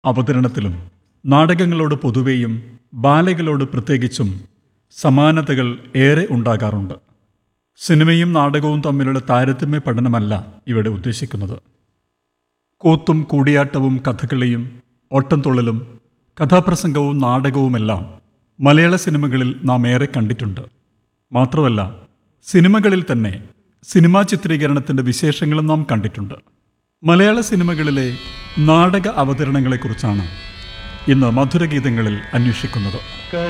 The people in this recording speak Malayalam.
അവതരണത്തിലും നാടകങ്ങളോട് പൊതുവെയും ബാലകളോട് പ്രത്യേകിച്ചും സമാനതകൾ ഏറെ ഉണ്ടാകാറുണ്ട് സിനിമയും നാടകവും തമ്മിലുള്ള താരതമ്യ പഠനമല്ല ഇവിടെ ഉദ്ദേശിക്കുന്നത് കൂത്തും കൂടിയാട്ടവും കഥകളിയും ഓട്ടംതുള്ളലും കഥാപ്രസംഗവും നാടകവുമെല്ലാം മലയാള സിനിമകളിൽ നാം ഏറെ കണ്ടിട്ടുണ്ട് മാത്രമല്ല സിനിമകളിൽ തന്നെ സിനിമാ ചിത്രീകരണത്തിൻ്റെ വിശേഷങ്ങളും നാം കണ്ടിട്ടുണ്ട് മലയാള സിനിമകളിലെ നാടക അവതരണങ്ങളെക്കുറിച്ചാണ് ഇന്ന് മധുരഗീതങ്ങളിൽ അന്വേഷിക്കുന്നത്